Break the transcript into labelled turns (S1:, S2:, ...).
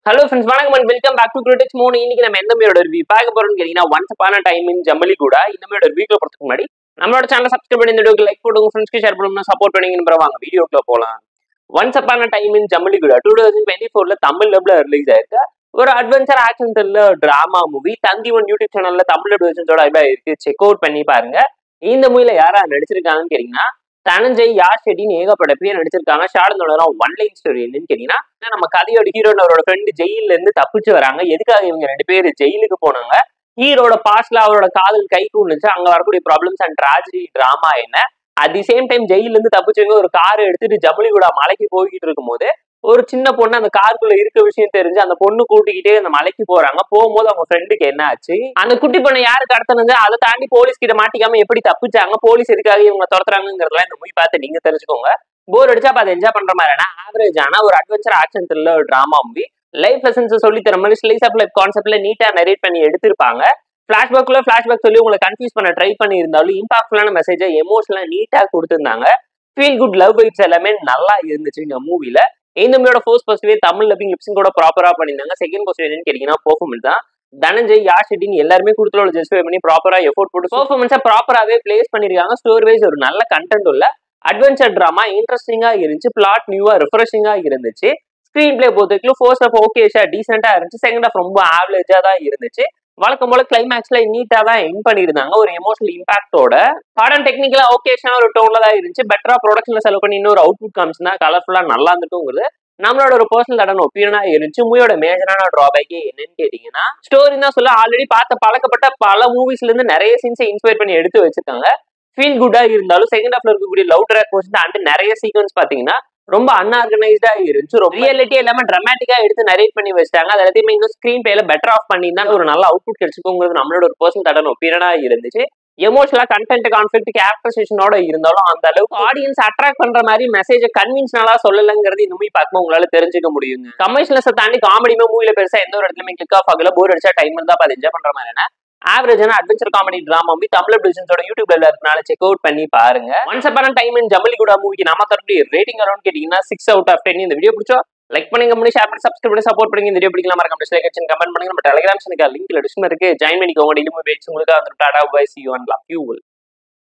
S1: hello friends வணக்கம் and welcome back to critics மூணு இன்னைக்கு நம்ம எந்த மாதிரியோட ரிவ்யூ பார்க்க போறோம்னு கேட்டீங்கன்னா ஒன்ஸ் அப்பான டைம் இன் ஜம்மலி கூட இந்த மாதிரியோட ரிவ்யூ போறதுக்கு முன்னாடி நம்மளோட சேனல் சப்ஸ்கிரைப் பண்ணி இந்த வீடியோக்கு லைக் போடுங்க ஃப்ரெண்ட்ஸ்க்கு ஷேர் பண்ணுங்க சப்போர்ட் பண்ணிங்கன்னு வாங்க வீடியோக்குள்ள போலாம் ஒன்ஸ் அப்பான டைம் இன் ஜம்மலி கூட டூ தௌசண்ட் டுவெண்ட்டி ஃபோர்ல தமிழ் டப்ல ரிலீஸ் ஆயிருக்கு ஒரு adventure action thriller drama movie Thanthi one YouTube சேனல்ல தமிழ் வெர்ஷன்ஸோட ஐடியா இருக்கு செக் அவுட் பண்ணி பாருங்க இந்த மூவில யாரா நடிச்சிருக்காங்கன்னு கேட்டீங்கன்னா தனஞ்சய் யார் ஷெட்டின்னு ஏகப்பட்ட பேர் நடிச்சிருக்காங்க ஷார்ட் ஒன் லைன் ஸ்டோரி என்னன்னு கேட்டீங்கன்னா நம்ம கதையோட ஹீரோன் அவரோட ஃப்ரெண்டு ஜெயில இருந்து தப்பிச்சு வராங்க எதுக்காக இவங்க ரெண்டு பேர் ஜெயிலுக்கு போனாங்க ஹீரோட பாஸ்ட்ல அவரோட காதல் கை கூண்டுச்சு அங்க வரக்கூடிய ப்ராப்ளம்ஸ் அண்ட் ட்ராஜடி டிராமா என்ன அட் தி சேம் டைம் ஜெயில இருந்து தப்பிச்சவங்க ஒரு கார் எடுத்துட்டு ஜமலிகுடா மலைக்கு போய்கிட்டு இருக்கும்போது ஒரு சின்ன பொண்ணு அந்த காருக்குள்ள இருக்க விஷயம் தெரிஞ்சு அந்த பொண்ணு கூட்டிக்கிட்டே அந்த மலைக்கு போறாங்க போகும்போது அவங்க ஃப்ரெண்டுக்கு என்ன ஆச்சு அந்த குட்டி பொண்ணை யாரு கடத்தினது அதை தாண்டி போலீஸ் கிட்ட மாட்டிக்காம எப்படி தப்பிச்சாங்க போலீஸ் எதுக்காக இவங்க துரத்துறாங்கிறதெல்லாம் இந்த மூவி பார்த்து நீங்க தெரிஞ்சுக்கோங்க போர் அடிச்சா அப்ப அதை என்ஜாய் பண்ற மாதிரினா ஆவரேஜ் ஆன ஒரு அட்வென்ச்சர் ஆக்ஷன் த்ரில்லர் ஒரு டிராமா மூவி லைஃப் லெசன்ஸ் சொல்லி தர மாதிரி ஸ்லைஸ் ஆஃப் லைஃப் கான்செப்ட்ல நீட்டா நரேட் பண்ணி எடுத்திருப்பாங்க பிளாஷ்பேக்ல பிளாஷ்பேக் சொல்லி உங்களை கன்ஃபியூஸ் பண்ண ட்ரை பண்ணி இருந்தாலும் இம்பாக்ட்ஃபுல்லான மெசேஜை எமோஷனலா நீட்டா கொடுத்திருந்தாங்க ஃபீல் குட் லவ் வைப்ஸ் எல்லாமே நல்லா இருந்துச்சு இந்த மூவில இந்த மூவியோட ஃபர்ஸ்ட் ஃபர்ஸ்ட்வே தமிழ் லப்பிங் லிப்ஸிங் கூட ப்ராப்பரா பண்ணியிருந்தாங்க செகண்ட் ஃபர்ஸ்ட் என்னன்னு கேட்டீங்கன்னா பெர்ஃபார்மன்ஸ் தான் தனஞ்சய் யார் ஷெட்டின் எல்லாருமே கொடுத்துல ஜஸ்டிஃபை பண்ணி ப்ராப்பரா எஃபோர்ட் போட்டு பெர்ஃபார்மன்ஸை ப்ராப்பராகவே பிளேஸ் பண்ணிருக்காங்க ஸ்டோரி வைஸ் ஒரு நல்ல கண்டென்ட் உள்ள அட்வென்ச்சர் ட்ராமா இன்ட்ரெஸ்டிங்கா இருந்துச்சு பிளாட் நியூவா ரிஃப்ரெஷிங்கா இருந்துச்சு ஸ்க்ரீன் பிளே பொறுத்தவரைக்கும் ஃபர்ஸ்ட் ஆஃப் ஓகேஷா டீசெண்டா இருந்துச்சு செகண்ட் ஆஃப் ரொம்ப ஆவரேஜா தான் இருந்துச்சு வழக்கம் போல கிளைமேக்ஸ்ல நீட்டா தான் என் பண்ணியிருந்தாங்க ஒரு எமோஷனல் இம்பாக்டோட படம் டெக்னிக்கலா ஓகேஷனா ஒரு டோன்ல தான் இருந்துச்சு பெட்டரா ப்ரொடக்ஷன்ல செலவு பண்ணி இன்னொரு அவுட்புட் காமிச்சுனா கலர்ஃபுல்லா நல்லா இருந்துட்டுங்கிறது நம்மளோட ஒரு பர்சனல் தடன ஒப்பீனா இருந்துச்சு மூவியோட மேஜரான டிராபேக்கே என்னன்னு கேட்டீங்கன்னா ஸ்டோரி தான் சொல்ல ஆல்ரெடி பார்த்த பழக்கப்பட்ட பல மூவிஸ்ல இருந்து நிறைய சீன்ஸை இன்ஸ்பயர் பண்ணி எடுத்து வச்சிருக்காங்க ஃபீல் குட்டா இருந்தாலும் செகண்ட் ஹாஃப்ல இருக்கக்கூடிய லவ் ட்ராக் போர்ஷன் அண்ட் நிறைய சீக்வன்ஸ் பாத்தீங்கன்னா ரொம்ப அன்ஆர்கனைஸ்டா இருந்துச்சு ரொம்ப ரியாலிட்டி எல்லாமே ட்ராமேட்டிக்கா எடுத்து நரேட் பண்ணி வச்சிட்டாங்க அது எல்லாத்தையுமே இன்னும் ஸ்கிரீன் பிளேல பெட்டர் ஆஃப் பண்ணி தான் ஒரு நல்ல அவுட்புட் கிடைச்சிக்கோங்கிறது நம்மளோட ஒரு பர்சனல் தடன ஒப்பீனா இருந்துச்சு எமோஷனலா கண்டென்ட் கான்ஃபிளிக் கேரக்டரைசேஷனோட இருந்தாலும் அந்த அளவுக்கு ஆடியன்ஸ் அட்ராக்ட் பண்ற மாதிரி மெசேஜ் கன்வின்ஸ்னலா சொல்லலங்கிறது இந்த மூவி பார்க்கும்போது உங்களால தெரிஞ்சுக்க முடியுங்க கமர்ஷியல்ஸை தாண்டி காமெடியுமே மூவில பெருசா எந்த ஒரு இடத்துலயுமே கிளிக் ஆஃப் ஆகல போர் அடிச்சா டைம் இருந்தா அதை என்ஜாய் பண்ற மாதிரி ஆவரேஜான adventure comedy drama movie Tamil பிடிஷன்ஸோட யூடியூப்ல இருக்கனால செக் அவுட் பண்ணி பாருங்க ஒன்ஸ் அப்பான டைம் இன் ஜமலிகுடா மூவிக்கு நம்ம தரக்கூடிய ரேட்டிங் அரௌண்ட் கேட்டீங்கன்னா சிக்ஸ் அவுட் ஆஃப் டென் இந்த வீடியோ பிடிச்சோ லைக் பண்ணுங்க பண்ணி ஷேர் பண்ணி சப்ஸ்கிரைப் பண்ணி சப்போர்ட் பண்ணுங்க இந்த வீடியோ பிடிக்கலாம் மறக்காம டிஸ்லைக் வச்சு கமெண்ட் பண்ணுங்க நம்ம டெலிகிராம் சேனலுக்கு லிங்க் டிஸ்கிரிப்ஷன் இருக்கு ஜாயின் பண்ணிக்கோங்க டெய்லி மூவி உங்களுக்கு வந்து tata bye see you and love you